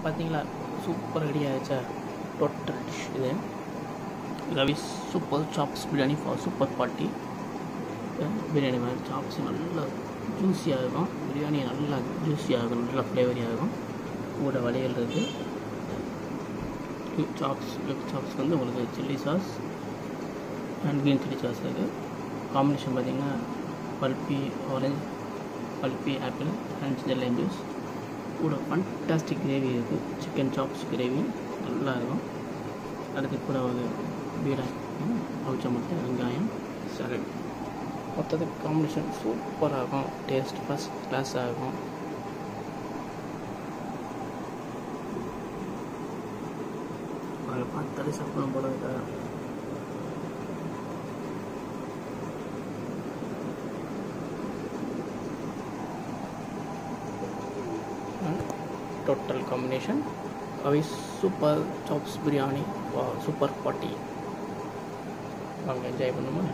பார்த்தீங்களா super ready ஆயிடுச்சா total dish இது Ravi super chops biryani for super party biryani மாதிரி சாப்ஸ் நல்லா ஜூஸியாக இருக்கும் பிரியாணி நல்லா ஜூஸியாக இருக்கும் நல்லா ஃப்ளேவரியாக இருக்கும் கூட வளையல் இருக்குது சாப்ஸ் சாப்ஸ் வந்து உங்களுக்கு chilli sauce and green chilli sauce இருக்குது காம்பினேஷன் பார்த்தீங்கன்னா pulpy orange pulpy apple and ginger lime juice கூட ஃபண்டாஸ்டிக் கிரேவி இருக்குது சிக்கன் சாப்ஸ் கிரேவி நல்லா இருக்கும் அதுக்கு கூட ஒரு பீடா அவிச்ச முட்டை வெங்காயம் சரட் மொத்தத்துக்கு காம்பினேஷன் சூப்பராக இருக்கும் டேஸ்ட் ஃபஸ்ட் கிளாஸாக இருக்கும் அதை பார்த்தாலே சாப்பிடணும் போல இருக்கா டோட்டல் காம்பினேஷன் அவை super chops biryani super party வாங்க என்ஜாய் பண்ணுமா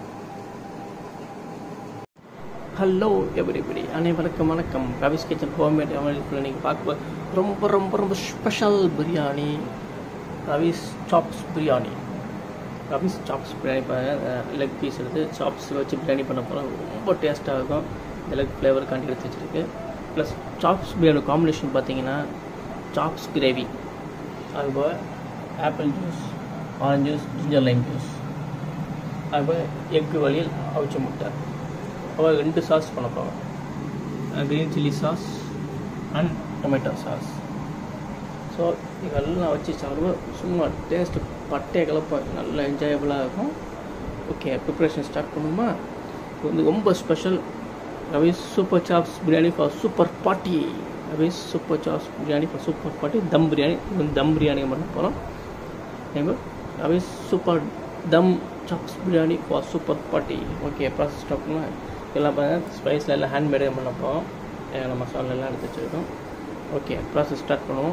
ஹலோ எவ்ரிபடி அனைவருக்கும் வணக்கம் ரவிஸ் கிச்சன் ஹோம்மேட் அமைப்பில் நீங்கள் பார்க்க ரொம்ப ரொம்ப ரொம்ப special biryani Ravi's chops biryani Ravi's chops biryani leg piece எடுத்து சாப்ஸ் வச்சு பிரியாணி பண்ண போகிறோம் ரொம்ப டேஸ்ட்டாக இருக்கும் இந்த லெக் ஃப்ளேவர் காண்டி எடுத்து வச்சுருக்கு ப்ளஸ் சாப்ஸ் பிரியாணி காம்பினேஷன் பார்த்தீங்கன்னா சாப்ஸ் கிரேவி அதுபோல் apple juice orange juice ginger lime juice அதுபோல் எக்கு வழியில் அவிச்ச முட்டை அப்புறம் ரெண்டு சாஸ் பண்ண போகிறோம் green chilli sauce and tomato sauce so இதெல்லாம் வச்சு சாப்பிடுவோம் சும்மா டேஸ்ட்டு பட்டையை கலப்போம் நல்லா என்ஜாயபுளாக இருக்கும் ஓகே ப்ரிப்ரேஷன் ஸ்டார்ட் பண்ணுமா இது வந்து ரொம்ப special Ravi's super chops biryani for super party Ravi's super chops biryani for super party dum biryani இது வந்து தம் பிரியாணி பண்ண போகிறோம் Ravi's super dum chops biryani for super party okay process start பண்ணுவேன் இதெல்லாம் பார்த்தீங்கன்னா ஸ்பைஸில் எல்லாம் ஹேண்ட்மேடே பண்ண போகிறோம் தேவையான மசாலா எல்லாம் எடுத்து வச்சுருக்கோம் ஓகே ப்ராசஸ் ஸ்டார்ட் பண்ணுவோம்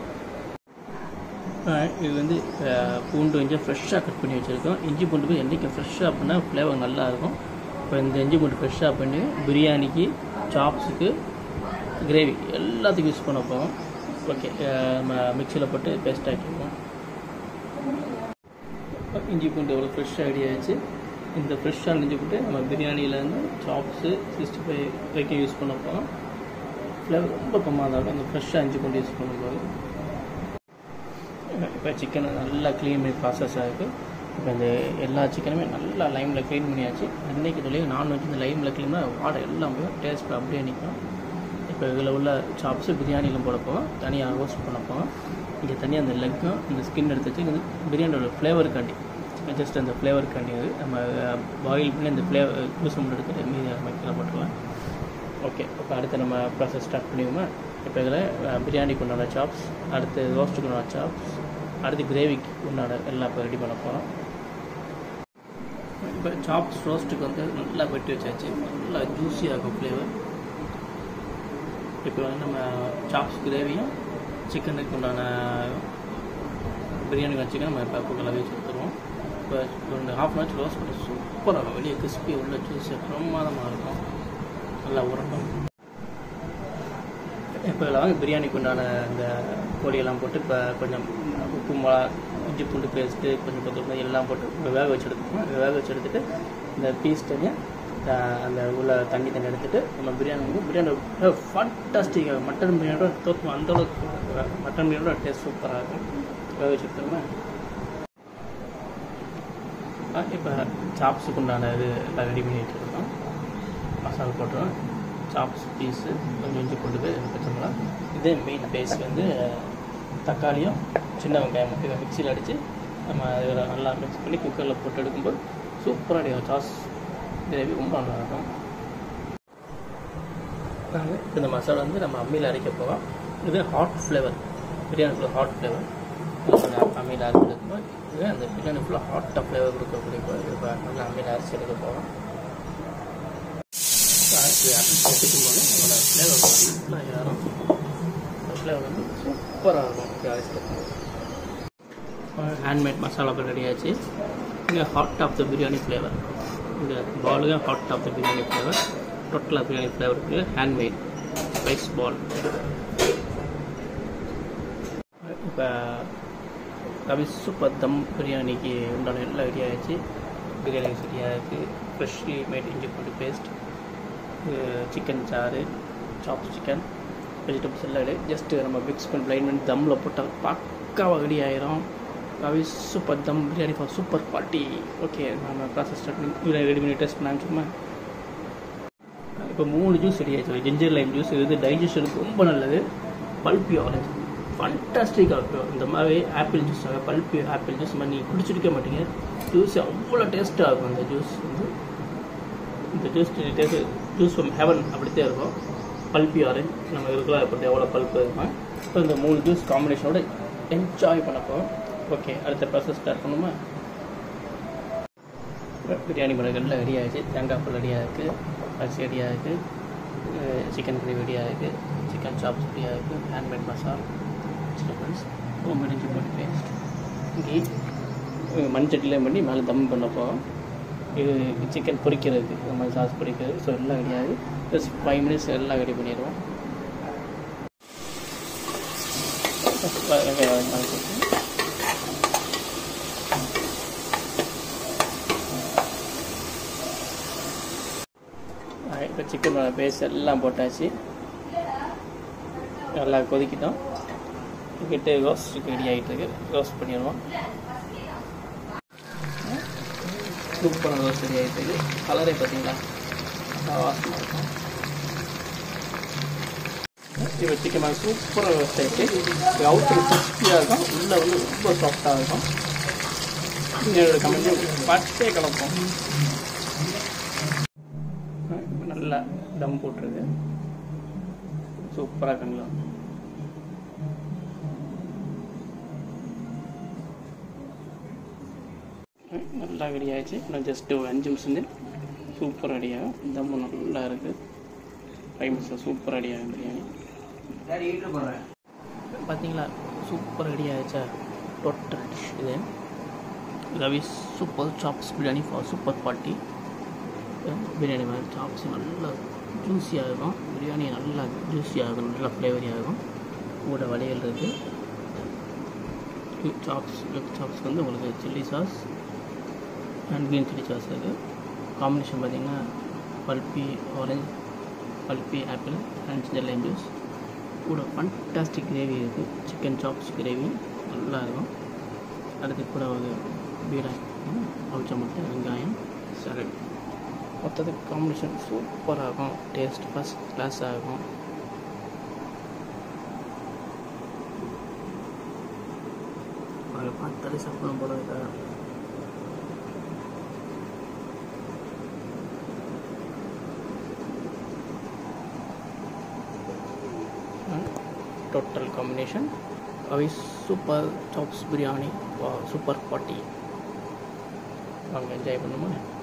இது வந்து பூண்டு இஞ்சி ஃப்ரெஷ்ஷாக கட் பண்ணி வச்சுருக்கோம் இஞ்சி பூண்டு போய் என்றைக்கு ஃப்ரெஷ்ஷாக பண்ணால் ஃப்ளேவர் நல்லாயிருக்கும் இப்போ இந்த இஞ்சி பூண்டு ஃப்ரெஷ்ஷாக பண்ணி பிரியாணிக்கு சாப்ஸுக்கு கிரேவி எல்லாத்துக்கும் யூஸ் பண்ண போகிறோம் ஓகே நம்ம மிக்சியில் போட்டு பேஸ்ட் ஆக்கிடுவோம் இஞ்சி பூண்டு எவ்வளோ ஃப்ரெஷ்ஷாக ரெடி ஆகிடுச்சு இந்த ஃப்ரெஷ்ஷாக இஞ்சி பூண்டு நம்ம பிரியாணியிலேருந்து சாப்ஸு சிக்ஸ்டி ஃபைவ் வரைக்கும் யூஸ் பண்ண போகிறோம் ஃப்ளேவர் ரொம்ப கம்மியாக தான் இருக்கும் இந்த ஃப்ரெஷ்ஷாக இஞ்சி பூண்டு யூஸ் பண்ணும்போது இப்போ சிக்கனை நல்லா க்ளீன் பண்ணி ப்ராசஸ் ஆகிருக்கு இப்போ இந்த எல்லா சிக்கனுமே நல்லா லைமில் க்ளீன் பண்ணியாச்சு அன்றைக்கி சொல்லி நான்வெஜ் இந்த லைமில் க்ளீன் பண்ணால் வாடை எல்லாம் போய் டேஸ்ட் அப்படியே நிற்கும் இப்போ இதில் உள்ள சாப்ஸு பிரியாணியில் போட போவோம் தனியாக ரோஸ்ட் பண்ண போவோம் இங்கே தனியாக அந்த லெக்கும் இந்த ஸ்கின் எடுத்து வச்சு இந்த பிரியாணியோட ஃப்ளேவருக்காண்டி ஜஸ்ட் அந்த ஃப்ளேவருக்காண்டி அது நம்ம பாயில் பண்ணி அந்த ஃப்ளேவர் ஜூஸ் மட்டும் எடுத்துகிட்டு மீதி நம்ம கீழே போட்டுடலாம் ஓகே இப்போ அடுத்து நம்ம ப்ராசஸ் ஸ்டார்ட் பண்ணிடுவோமா இப்போ இதில் பிரியாணிக்கு உண்டான சாப்ஸ் அடுத்து ரோஸ்ட்டுக்கு உண்டான சாப்ஸ் அடுத்து கிரேவிக்கு உண்டான எல்லாம் இப்போ ரெடி பண்ண போகிறோம் இப்போ சாப்ஸ் ரோஸ்ட்டுக்கு வந்து நல்லா வெட்டி வச்சாச்சு நல்லா ஜூஸியாக இருக்கும் ஃப்ளேவர் இப்போ வந்து நம்ம சாப்ஸ் கிரேவியும் சிக்கனுக்கு உண்டான பிரியாணி வச்சுக்க நம்ம இப்போ குக்கரில் வச்சு கொடுத்துருவோம் இப்போ ஒரு ஹாஃப் அன் ஹவர்ஸ் ரோஸ்ட் பண்ணி சூப்பராக இருக்கும் வெளியே கிறிஸ்பி உள்ள ஜூஸியாக பிரமாதமாக இருக்கும் நல்லா உரண்டும் இப்போ இதில் வந்து பிரியாணிக்கு உண்டான இந்த பொடியெல்லாம் போட்டு இப்போ கொஞ்சம் உப்பு மிளகா இஞ்சி பூண்டு பேஸ்ட்டு கொஞ்சம் கொத்தமல்லி எல்லாம் போட்டு வேக வச்சு எடுத்துக்கணும் வேக வச்சு எடுத்துகிட்டு இந்த பீஸ் தனியாக அந்த உள்ள தண்ணி தண்ணி எடுத்துகிட்டு நம்ம பிரியாணி வந்து பிரியாணி ஃபண்டாஸ்டிக்காக மட்டன் பிரியாணியோட தோற்றம் அந்தளவுக்கு மட்டன் பிரியாணியோட டேஸ்ட் சூப்பராக இருக்கும் வேக வச்சு எடுத்துருமா இப்போ சாப்ஸுக்கு உண்டான இது எல்லாம் ரெடி பண்ணி வச்சுருக்கோம் மசாலா போட்டுரும் சாப்ஸ் பீஸு கொஞ்சம் இஞ்சி கொண்டு போய் பச்சை மிளகா இதே மெயின் பேஸ் வந்து தக்காளியும் சின்ன வெங்காயம் இதை மிக்சியில் அடித்து நம்ம அதில் நல்லா மிக்ஸ் பண்ணி குக்கரில் போட்டு எடுக்கும்போது சூப்பராக அடிக்கும் சாஸ் கிரேவி ரொம்ப நல்லாயிருக்கும் நாங்கள் இந்த மசாலா வந்து நம்ம அம்மியில் அரைக்க போகிறோம் இது ஹாட் ஃப்ளேவர் பிரியாணி ஃபுல்லாக ஹாட் ஃப்ளேவர் அம்மியில் அரைச்சி எடுக்கும்போது இது அந்த பிரியாணி ஃபுல்லாக ஹாட்டாக ஃப்ளேவர் கொடுக்கக்கூடிய இப்போ நல்லா அம்மியில் அரைச்சி எடுக்க போகிறோம் எடுக்கும் போது அதோட ஃப்ளேவர் நல்லா ஏறும் அந்த ஃப்ளேவர் வந்து சூப்பராக இருக்கும் அரைச்சி ஹேண்ட்மேட் மசாலா ரெடி ஆச்சு இங்கே heart of the biryani flavour இந்த பாலுக்கு heart of the biryani flavour டோட்டலாக பிரியாணி ஃப்ளேவர் இருக்குது handmade rice ball Ravi super dum பிரியாணிக்கு உண்டான எல்லாம் ரெடி ஆகிடுச்சு பிரியாணி ரெடியாக இருக்குது ஃப்ரெஷ்லி மேட் இஞ்சி பூண்டு பேஸ்ட் சிக்கன் சாறு சாப் சிக்கன் வெஜிடபிள்ஸ் எல்லாம் ரெடி ஜஸ்ட்டு நம்ம மிக்ஸ் பண்ணி பிளைன் பண்ணி தம்மில் போட்டால் பக்காவாக ரெடி ஆயிரும் Ravi super dum biryani for super party okay நம்ம ப்ராசஸ் ஸ்டார்ட் பண்ணி ரெடி பண்ணி டெஸ்ட் பண்ண சும்மா இப்போ மூணு ஜூஸ் ரெடி ஆயிடுச்சு ஜிஞ்சர் லைம் ஜூஸ் இது டைஜஷனுக்கு ரொம்ப நல்லது பல்பி ஆரஞ்சு ஃபண்டாஸ்டிக்காக இருக்கும் இந்த மாதிரி apple juice pulpy apple juice மாதிரி நீங்கள் குடிச்சிருக்க மாட்டீங்க ஜூஸ் அவ்வளோ டேஸ்ட்டாக இருக்கும் அந்த ஜூஸ் வந்து இந்த juice taste juice from heaven அப்படித்தான் இருக்கும் பல்பி ஆரஞ்சு நம்ம இருக்கலாம் இப்போ எவ்வளோ பல்ப்பு இருக்கும் ஸோ இந்த மூணு ஜூஸ் காம்பினேஷனோட என்ஜாய் பண்ணப்போ ஓகே அடுத்த ப்ராசஸ் ஸ்டார்ட் பண்ணுமா பிரியாணி மிளகுலாம் ரெடி ஆகிடுச்சு தேங்காய் பூ ரெடியாக இருக்குது அரிசி ரெடியாக இருக்குது சிக்கன் கிரேவி ரெடியாக இருக்குது சிக்கன் சாப்ஸ் ரெடியாக இருக்குது ஹேண்ட்மேட் மசாலா வெஜிடபிள்ஸ் ஹோம்மேட் இஞ்சி போட்டு பேஸ்ட் கீ மண் சட்டிலாம் பண்ணி மேலே தம் பண்ணப்போ இது சிக்கன் பொரிக்கிறதுக்கு இந்த மாதிரி சாஸ் பொரிக்கிறது ஸோ எல்லாம் ரெடியாகி ஜஸ்ட் ஃபைவ் மினிட்ஸ் எல்லாம் ரெடி பண்ணிடுவோம் வெங்காயம் வதக்கிட்டு இப்போ சிக்கன் பேஸ்ட் எல்லாம் போட்டாச்சு நல்லா கொதிக்கிட்டோம் கிட்ட ரோஸ்ட்டுக்கு ரெடி ஆகிட்டு இருக்கு ரோஸ்ட் பண்ணிடுவோம் சூப்பரான ரோஸ்ட் ரெடி ஆகிட்டு இருக்கு கலரே பார்த்தீங்களா வாசமாக இருக்கும் இப்போ சிக்கன் மேலே சூப்பராக ரோஸ்ட் ஆகிட்டு அவுட்டர் கிறிஸ்பியாக இருக்கும் உள்ளே வந்து ரொம்ப சாஃப்டாக இருக்கும் என்னோட கமெண்ட் பட்டே கலப்போம் நல்லா தம் போட்டுருக்கு சூப்பராக இருக்குங்களா நல்லா ரெடி ஆயிடுச்சு நான் ஜஸ்ட்டு ஒரு அஞ்சு நிமிஷம் சூப்பர் ரெடியாகும் தம் நல்லா இருக்குது ஃபைவ் மினிட்ஸில் சூப்பர் ரெடியாகும் பிரியாணி பார்த்தீங்களா சூப்பர் ரெடி ஆயிடுச்சா டோட்டல் டிஷ் இது Ravi super chops biryani for super party biryani மாதிரி சாப்ஸ் நல்லா ஜூஸியாக இருக்கும் பிரியாணி நல்லா ஜூஸியாக இருக்கும் நல்லா ஃப்ளேவரியாக இருக்கும் கூட வளையல் இருக்குது சாப்ஸ் சாப்ஸ்க்கு வந்து உங்களுக்கு chilli sauce and green chilli sauce இருக்குது காம்பினேஷன் பார்த்திங்கன்னா pulpy orange pulpy apple and ginger lime juice கூட ஃபண்டாஸ்டிக் கிரேவி இருக்குது சிக்கன் சாப்ஸ் கிரேவி நல்லா இருக்கும் அடுத்து கூட ஒரு பீடா அவிச்ச முட்டை வெங்காயம் சரட் மொத்தத்துக்கு காம்பினேஷன் சூப்பராக இருக்கும் டேஸ்ட் ஃபஸ்ட் கிளாஸாக இருக்கும் அதை பார்த்தாலே சாப்பிடணும் போல இருக்கா டோட்டல் காம்பினேஷன் அவை super chops biryani super party வாங்க என்ஜாய் பண்ணுமா